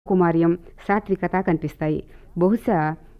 కుమార్యం సాత్వికత కనిపిస్తాయి బహుశా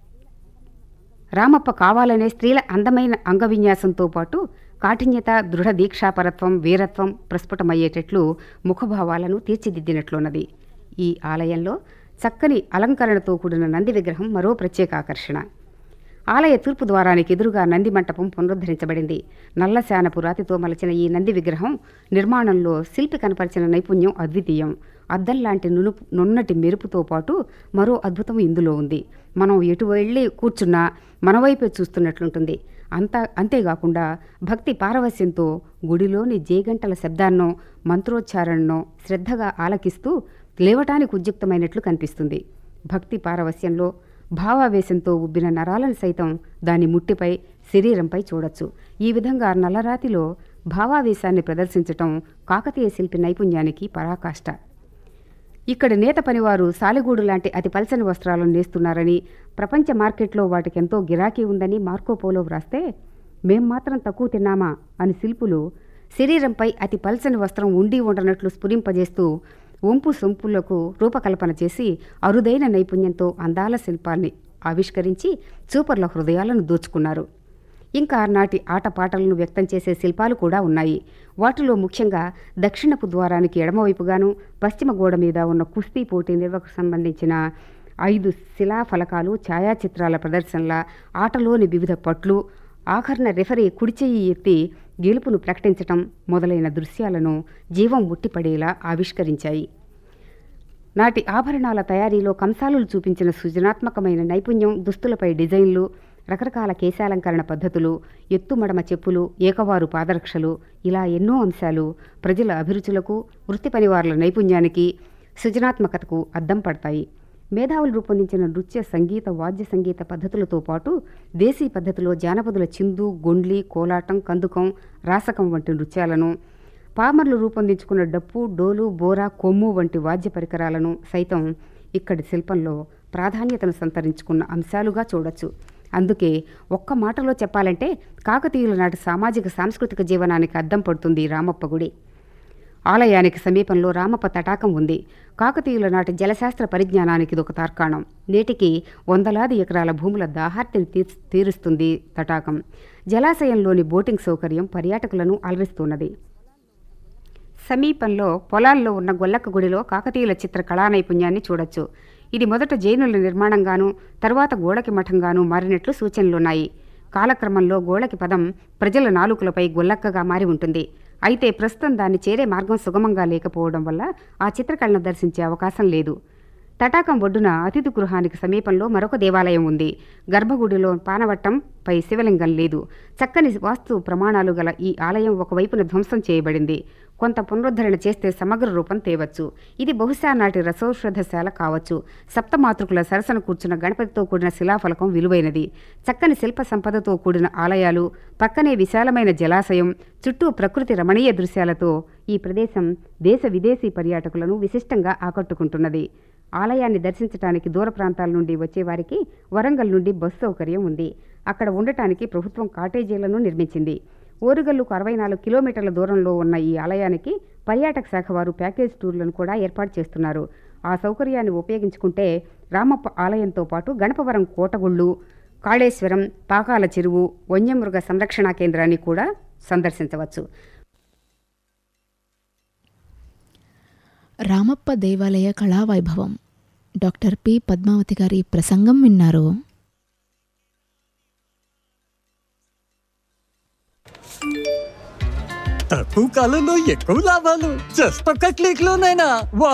రామప్ప కావాలనే స్త్రీల అందమైన అంగవిన్యాసంతో పాటు కాఠిన్యత దృఢ దీక్షాపరత్వం వీరత్వం ప్రస్ఫుటమయ్యేటట్లు ముఖభావాలను తీర్చిదిద్దినట్లున్నది ఈ ఆలయంలో చక్కని అలంకరణతో కూడిన నంది విగ్రహం మరో ప్రత్యేక ఆకర్షణ ఆలయ తూర్పు ద్వారానికి ఎదురుగా నంది మంటపం పునరుద్ధరించబడింది నల్లశానపు రాతితో మలచిన ఈ నంది విగ్రహం నిర్మాణంలో శిల్పి కనపరిచిన నైపుణ్యం అద్వితీయం అద్దం లాంటి నునుపు నున్నటి మెరుపుతో పాటు మరో అద్భుతం ఇందులో ఉంది మనం ఎటు వెళ్ళి కూర్చున్నా మన వైపే చూస్తున్నట్లుంటుంది అంతా అంతేకాకుండా భక్తి పారవస్యంతో గుడిలోని జేగంటల శబ్దాన్నో మంత్రోచ్చారణనో శ్రద్ధగా ఆలకిస్తూ లేవటానికి ఉద్యుక్తమైనట్లు కనిపిస్తుంది భక్తి పారవస్యంలో భావావేశంతో ఉబ్బిన నరాలను సైతం దాని ముట్టిపై శరీరంపై చూడొచ్చు ఈ విధంగా నల్లరాతిలో భావావేశాన్ని ప్రదర్శించటం కాకతీయ శిల్పి నైపుణ్యానికి పరాకాష్ట ఇక్కడ నేత పనివారు సాలెగూడు లాంటి అతి పల్చని వస్త్రాలను నేస్తున్నారని ప్రపంచ మార్కెట్లో వాటికి ఎంతో గిరాకీ ఉందని మార్కోపోలో వ్రాస్తే మేం మాత్రం తక్కువ తిన్నామా అని శిల్పులు శరీరంపై అతి పల్చని వస్త్రం ఉండి ఉండనట్లు స్ఫురింపజేస్తూ వంపు సొంపులకు రూపకల్పన చేసి అరుదైన నైపుణ్యంతో అందాల శిల్పాల్ని ఆవిష్కరించి చూపర్ల హృదయాలను దోచుకున్నారు ఇంకా నాటి ఆటపాటలను వ్యక్తం చేసే శిల్పాలు కూడా ఉన్నాయి వాటిలో ముఖ్యంగా దక్షిణపు ద్వారానికి ఎడమవైపుగాను పశ్చిమ గోడ మీద ఉన్న కుస్తీ పోటీ నిర్వహకు సంబంధించిన ఐదు శిలాఫలకాలు ఛాయాచిత్రాల ప్రదర్శనల ఆటలోని వివిధ పట్లు ఆఖరణ రెఫరీ కుడిచెయ్యి ఎత్తి గెలుపును ప్రకటించటం మొదలైన దృశ్యాలను జీవం ముట్టిపడేలా ఆవిష్కరించాయి నాటి ఆభరణాల తయారీలో కంసాలులు చూపించిన సృజనాత్మకమైన నైపుణ్యం దుస్తులపై డిజైన్లు రకరకాల కేశాలంకరణ పద్ధతులు ఎత్తుమడమ చెప్పులు ఏకవారు పాదరక్షలు ఇలా ఎన్నో అంశాలు ప్రజల అభిరుచులకు వృత్తి పనివారుల నైపుణ్యానికి సృజనాత్మకతకు అద్దం పడతాయి మేధావులు రూపొందించిన నృత్య సంగీత వాద్య సంగీత పద్ధతులతో పాటు దేశీ పద్ధతిలో జానపదుల చిందు గొండ్లి కోలాటం కందుకం రాసకం వంటి నృత్యాలను పామర్లు రూపొందించుకున్న డప్పు డోలు బోరా కొమ్ము వంటి వాద్య పరికరాలను సైతం ఇక్కడి శిల్పంలో ప్రాధాన్యతను సంతరించుకున్న అంశాలుగా చూడొచ్చు అందుకే ఒక్క మాటలో చెప్పాలంటే కాకతీయుల నాటి సామాజిక సాంస్కృతిక జీవనానికి అద్దం పడుతుంది రామప్ప గుడి ఆలయానికి సమీపంలో రామప్ప తటాకం ఉంది కాకతీయుల నాటి జలశాస్త్ర పరిజ్ఞానానికి ఇదొక తార్కాణం నేటికి వందలాది ఎకరాల భూముల దాహార్తిని తీర్ తీరుస్తుంది తటాకం జలాశయంలోని బోటింగ్ సౌకర్యం పర్యాటకులను అలరిస్తున్నది సమీపంలో పొలాల్లో ఉన్న గొల్లక్క గుడిలో కాకతీయుల చిత్ర కళా నైపుణ్యాన్ని చూడొచ్చు ఇది మొదట జైనుల నిర్మాణంగాను తరువాత గోడకి మఠంగాను మారినట్లు సూచనలున్నాయి కాలక్రమంలో గోడకి పదం ప్రజల నాలుకలపై గొల్లక్కగా మారి ఉంటుంది అయితే ప్రస్తుతం దాన్ని చేరే మార్గం సుగమంగా లేకపోవడం వల్ల ఆ చిత్రకళను దర్శించే అవకాశం లేదు తటాకం ఒడ్డున అతిథి గృహానికి సమీపంలో మరొక దేవాలయం ఉంది గర్భగుడిలో పానవట్టం పై శివలింగం లేదు చక్కని వాస్తు ప్రమాణాలు గల ఈ ఆలయం ఒకవైపున ధ్వంసం చేయబడింది కొంత పునరుద్ధరణ చేస్తే సమగ్ర రూపం తేవచ్చు ఇది బహుశా నాటి రసౌషధశాల కావచ్చు సప్తమాతృకుల సరసన కూర్చున్న గణపతితో కూడిన శిలాఫలకం విలువైనది చక్కని శిల్ప సంపదతో కూడిన ఆలయాలు పక్కనే విశాలమైన జలాశయం చుట్టూ ప్రకృతి రమణీయ దృశ్యాలతో ఈ ప్రదేశం దేశ విదేశీ పర్యాటకులను విశిష్టంగా ఆకట్టుకుంటున్నది ఆలయాన్ని దర్శించడానికి దూర ప్రాంతాల నుండి వచ్చేవారికి వరంగల్ నుండి బస్సు సౌకర్యం ఉంది అక్కడ ఉండటానికి ప్రభుత్వం కాటేజీలను నిర్మించింది ఓరుగల్లుకు అరవై నాలుగు కిలోమీటర్ల దూరంలో ఉన్న ఈ ఆలయానికి పర్యాటక శాఖ వారు ప్యాకేజ్ టూర్లను కూడా ఏర్పాటు చేస్తున్నారు ఆ సౌకర్యాన్ని ఉపయోగించుకుంటే రామప్ప ఆలయంతో పాటు గణపవరం కోటగుళ్ళు కాళేశ్వరం పాకాల చెరువు వన్యమృగ సంరక్షణా కేంద్రాన్ని కూడా సందర్శించవచ్చు రామప్ప దేవాలయ కళావైభవం డాక్టర్ పి పద్మావతి గారి ప్రసంగం విన్నారు తక్కువ కాలంలో ఎక్కువ లాభాలు జస్ట్ ఒక్క క్లిక్ లోనైనా వా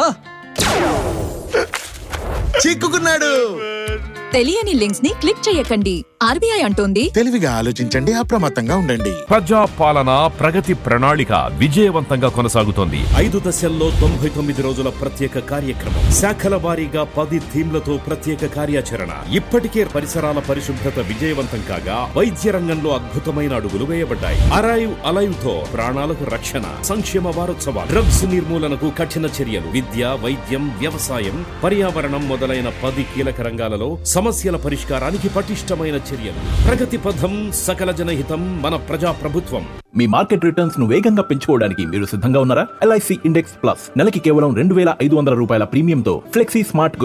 చిక్కుకున్నాడు తెలియని లింక్స్ ని క్లిక్ చేయకండి ఆర్బీఐ అంటోంది తెలివిగా ఆలోచించండి అప్రమత్తంగా ఉండండి ప్రజా పాలన ప్రగతి ప్రణాళిక విజయవంతంగా కొనసాగుతోంది ఐదు దశల్లో తొంభై తొమ్మిది రోజుల ప్రత్యేక కార్యక్రమం శాఖల వారీగా పది థీమ్లతో ప్రత్యేక కార్యాచరణ ఇప్పటికే పరిసరాల పరిశుభ్రత విజయవంతం కాగా వైద్య రంగంలో అద్భుతమైన అడుగులు వేయబడ్డాయి అరైవ్ అలైవ్ తో ప్రాణాలకు రక్షణ సంక్షేమ వారోత్సవాలు డ్రగ్స్ నిర్మూలనకు కఠిన చర్యలు విద్య వైద్యం వ్యవసాయం పర్యావరణం మొదలైన పది కీలక రంగాలలో సమస్యల పరిష్కారానికి పటిష్టమైన చర్యలు ప్రగతి పథం సకల జనహితం మన ప్రజా ప్రభుత్వం మీ మార్కెట్ రిటర్న్స్ ను వేగంగా పెంచుకోవడానికి మీరు సిద్ధంగా ఉన్నారా ఎల్ఐసి ఇండెక్స్ ప్లస్ నెలకి కేవలం రెండు వేల ఐదు వందల రూపాయల ప్రీమియంతో ఫ్లెక్సీ స్మార్ట్